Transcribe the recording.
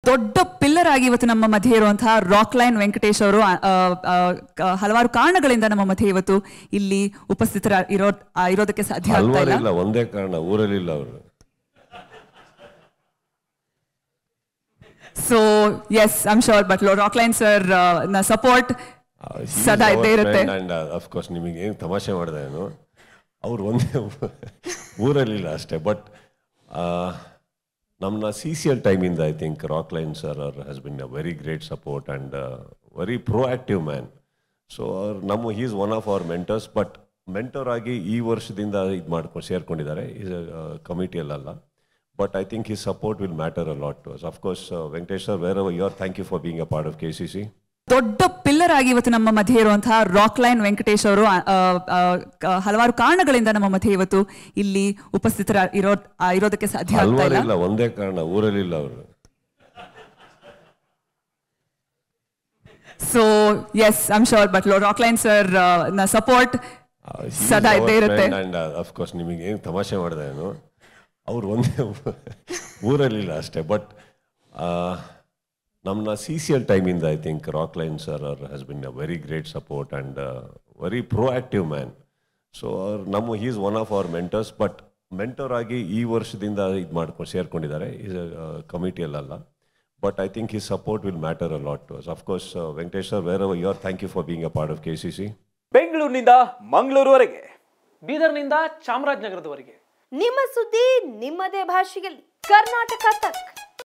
ದೊಡ್ಡ ಪಿಲ್ಲರ್ ಆಗಿ ಇವತ್ತು ನಮ್ಮ ಮಧ್ಯೆ ಇರುವಂತಹ ರಾಕ್ ಲೈನ್ ವೆಂಕಟೇಶ್ ಅವರು ಆ, ಆ, ಕ- ಹಲವಾರು ಕಾರಣಗಳಿಂದ ನಮ್ಮ ಮಧ್ಯೆ ಇವತ್ತು ಇಲ್ಲಿ ಉಪಸ್ಥಿತರ ಇರೋ ಆ, ಇರೋದಕ್ಕೆ ಸಾಧ್ಯ ಆಗ್ತಾ ಹಲವಾರು ಇಲ್ಲ ಇಲ್ಲ ಒಂದೇ ಕಾರಣ ಊರಲ್ಲಿಲ್ಲ ಅವರು so yes I'm sure but Rockline sir ನ ಸಪೋರ್ಟ್ ಸದಾ ಇದ್ದೇ ಇರುತ್ತೆ ಅಂಡ್ ಅಫ್ಕೋರ್ಸ್ ನಿಮಗೆ ಏನು ತಮಾಷೆ ಮಾಡಿದೆ ಏನು ಅವ್ರು ಒಂದೇ ಊ- ಊರಲ್ಲಿಲ್ಲ ಅಷ್ಟೇ ಬಟ್ ನಮ್ಮನ್ನ ಸಿ ಸಿ ಎಲ್ ಟೈಮಿಂದ I think Rockline sir ಅವ್ರ has been a very great support and very proactive man so ಅವ್ರು ನಮ್ಮ he's one of our mentors but mentor ಆಗಿ ಈ ವರ್ಷದಿಂದ ಇದು ಮಾಡ್ಕೊಂಡು ಸೇರ್ಕೊಂಡಿದ್ದಾರೆ ಈಸ್ ಕಮಿಟಿಯಲ್ಲ but I think his support will matter a lot to of course Venkatesh sir where you are thank you for being a part of K C C ದೊಡ್ಡ pillar ಆಗಿ ಇವತ್ತು ನಮ್ಮ ಮಧ್ಯೆ ಇರುವಂತಹ ರಾಕ್ ಲೈನ್ ವೆಂಕಟೇಶ್ ಅವರು ಆ, ಆ, ಕ- ಹಲವಾರು ಕಾರಣಗಳಿಂದ ನಮ್ಮ ಮಧ್ಯೆ ಇವತ್ತು ಇಲ್ಲಿ ಉಪಸ್ಥಿತರ ಇರೋ ಆ, ಇರೋದಕ್ಕೆ ಸಾಧ್ಯ ಆಗ್ತಾ ಹಲವಾರು ಇಲ್ಲ ಇಲ್ಲ ಒಂದೇ ಕಾರಣ ಊರಲ್ಲಿಲ್ಲ ಅವರು so yes I'm sure but Rockline sir ನ ಸಪೋರ್ಟ್ ಸದಾ ಇದ್ದೇ ಇರುತ್ತೆ ಅಂಡ್ ಅಫ್ಕೋರ್ಸ್ ನಿಮಗೆ ಏನು ತಮಾಷೆ ಮಾಡಿದೆ ಏನು ಅವ್ರು ಒಂದೇ ಊ- ಊರಲ್ಲಿಲ್ಲ ಅಷ್ಟೇ ಬಟ್ ನಮ್ಮನ್ನ ಸಿ ಸಿ ಎಲ್ ಟೈಮಿಂದ I think Rockline sir ಅವ್ರ has been a very great support and very proactive man so ಅವ್ರು ನಮ್ಮ he's one of our mentors but mentor ಆಗಿ ಈ ವರ್ಷದಿಂದ ಇದು ಮಾಡ್ಕೊಂಡು ಸೇರ್ಕೊಂಡಿದ್ದಾರೆ ಈಸ್ ಕಮಿಟಿಯಲ್ಲ but I think his support will matter a lot to of course Venkatesh sir where you are thank you for being a part of K C C ಬೆಂಗಳೂರಿನಿಂದ ಮಂಗಳೂರುವರೆಗೆ ಬೀದರ್ನಿಂದ ಚಾಮರಾಜನಗರದವರೆಗೆ ನಿಮ್ಮ ಸುದ್ದಿ ನಿಮ್ಮದೇ ಭಾಷೆಯಲ್ಲಿ ಕರ್ನಾಟಕ ತಕ್